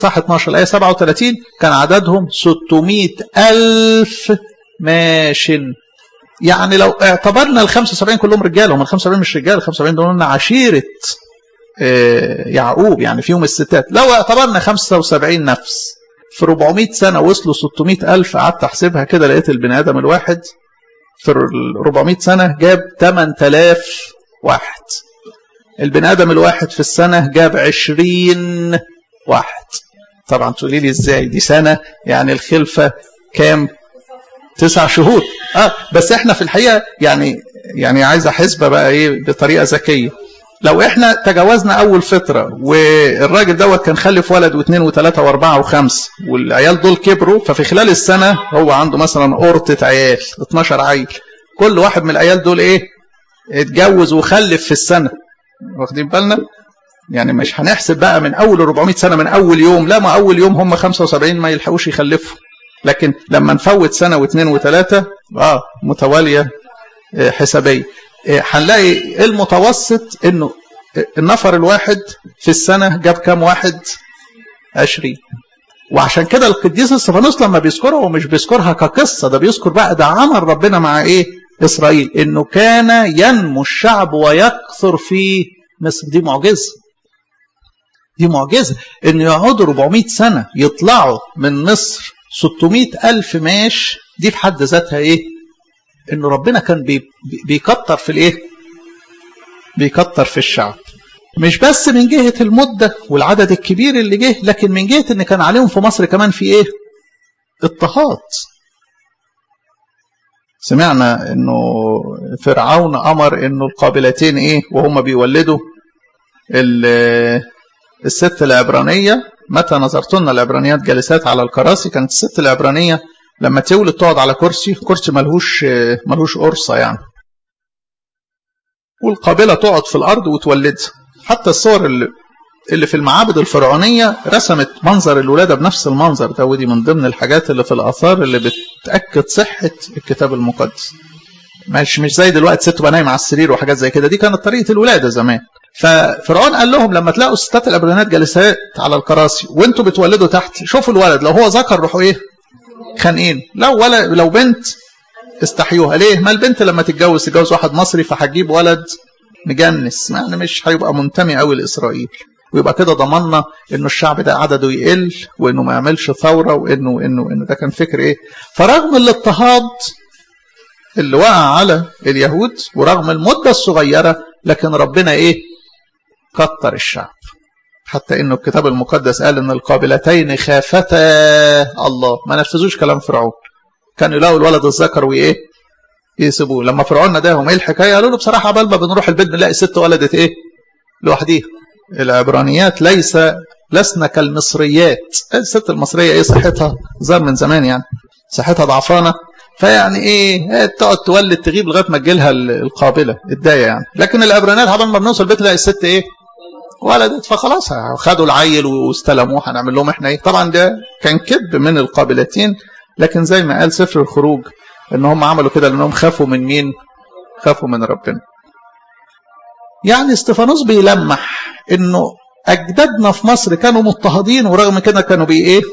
صح 12 الآية 37 كان عددهم 600 ألف ماش يعني لو اعتبرنا ال 75 كلهم رجاله هم ال 75 مش رجاله ال 75 دول عشيره يعقوب يعني فيهم الستات لو اعتبرنا 75 نفس في 400 سنة وصلوا 600 ألف قعدت أحسبها كده لقيت البني آدم الواحد في ال 400 سنة جاب 8000 واحد البني آدم الواحد في السنة جاب 20 واحد طبعا تقولي لي ازاي دي سنة يعني الخلفة كام تسع شهور اه بس احنا في الحقيقة يعني يعني عايزة حسبة بقى ايه بطريقة ذكية لو احنا تجاوزنا اول فترة والراجل دوت كان خلف ولد واثنين وثلاثة واربعة وخمسة والعيال دول كبروا ففي خلال السنة هو عنده مثلا قرطة عيال 12 عيل كل واحد من العيال دول ايه اتجوز وخلف في السنة واخدين بالنا يعني مش هنحسب بقى من اول 400 سنة من اول يوم لا ما اول يوم هم 75 ما يلحقوش يخلفوا لكن لما نفوت سنة واثنين وثلاثة اه متوالية حسابية هنلاقي المتوسط انه النفر الواحد في السنة جاب كام واحد عشرين وعشان كده القديس استفانوس لما بيذكرها هو مش بيذكرها كقصة ده بيذكر بقى ده عمل ربنا مع ايه اسرائيل انه كان ينمو الشعب ويكثر في مصر دي معجزة دي معجزة انه يقعدوا 400 سنة يطلعوا من مصر 600 ألف ماش دي في حد ذاتها ايه انه ربنا كان بي بيكتر في الايه بيكتر في الشعب مش بس من جهة المدة والعدد الكبير اللي جه لكن من جهة ان كان عليهم في مصر كمان في ايه اضطهاد سمعنا انه فرعون امر انه القابلتين ايه وهم بيولدوا الست العبرانية متى نظرتن العبرانيات جالسات على الكراسي كانت الست العبرانية لما تولد تقعد على كرسي كرسي ملهوش ملهوش قرصة يعني والقابلة تقعد في الأرض وتولدها حتى الصور اللي, اللي في المعابد الفرعونية رسمت منظر الولادة بنفس المنظر ده ودي من ضمن الحاجات اللي في الآثار اللي بتأكد صحة الكتاب المقدس مش مش زي دلوقتي ست تبقى نايمة على السرير وحاجات زي كده دي كانت طريقة الولادة زمان ففرعون قال لهم لما تلاقوا الستات العبرانيات جالسات على الكراسي وانتوا بتولدوا تحت شوفوا الولد لو هو ذكر روحوا ايه خانقين لو ولا لو بنت استحيوها ليه ما البنت لما تتجوز تتجوز واحد مصري فهتجيب ولد مجنس يعني مش هيبقى منتمي قوي لاسرائيل ويبقى كده ضمننا انه الشعب ده عدده يقل وانه ما يعملش ثوره وانه انه انه ده كان فكر ايه فرغم الاضطهاد اللي وقع على اليهود ورغم المده الصغيره لكن ربنا ايه كتر الشعب حتى انه الكتاب المقدس قال ان القابلتين خافتا الله ما نفذوش كلام فرعون كانوا يلاقوا الولد الذكر وايه يسيبوه لما فرعون ناداهم ايه الحكايه قالوا له بصراحه قبل ما بنروح البيت بنلاقي الست ولدت ايه لوحديها العبرانيات ليس لسنا كالمصريات الست المصريه ايه صحتها ظهر من زمان يعني صحتها ضعفانه فيعني ايه تقعد تولد تغيب لغايه ما تجيلها القابله الدايه يعني لكن العبرانيات قبل ما بنوصل البيت نلاقي الست ايه ولدت فخلاص خدوا العيل واستلموه هنعمل لهم احنا ايه طبعا ده كان كذب من القابلتين لكن زي ما قال سفر الخروج ان هم عملوا كده لانهم خافوا من مين خافوا من ربنا يعني استفانوس بيلمح انه اجدادنا في مصر كانوا مضطهدين ورغم كده كانوا بي ايه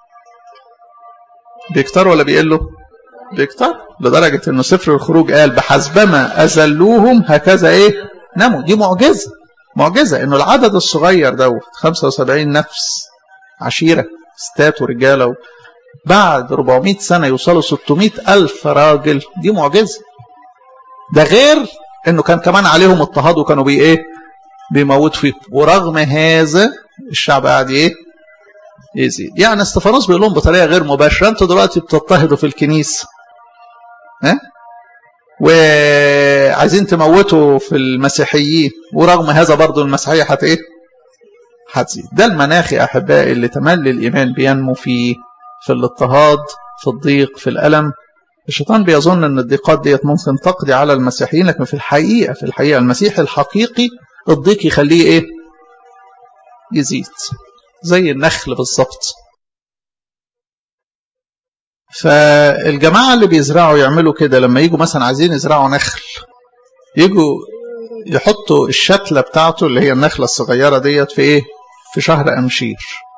بيكتروا ولا بيقلوا بيكتر لدرجة انه سفر الخروج قال بحسبما اذلوهم هكذا ايه نموا دي معجزة معجزة انه العدد الصغير دوت 75 نفس عشيرة ستات ورجالة بعد 400 سنة يوصلوا 600 ألف راجل دي معجزة ده غير انه كان كمان عليهم اضطهاد وكانوا بي ايه بيموت فيه ورغم هذا الشعب قاعد ايه يزيد يعني استفانوس بيقول لهم بطريقه غير مباشره انتوا دلوقتي بتضطهدوا في الكنيسه ها وعايزين تموتوا في المسيحيين ورغم هذا برضو المسيحيه هت ايه هتزيد ده المناخ يا احبائي اللي تملي الايمان بينمو فيه في الاضطهاد في الضيق في الالم الشيطان بيظن ان الضيقات ديت ممكن تقضي على المسيحيين لكن في الحقيقه في الحقيقه المسيح الحقيقي الضيق يخليه ايه يزيد زي النخل بالظبط فالجماعة اللي بيزرعوا يعملوا كده لما يجوا مثلا عايزين يزرعوا نخل يجوا يحطوا الشتلة بتاعته اللي هي النخلة الصغيرة ديت في ايه في شهر أمشير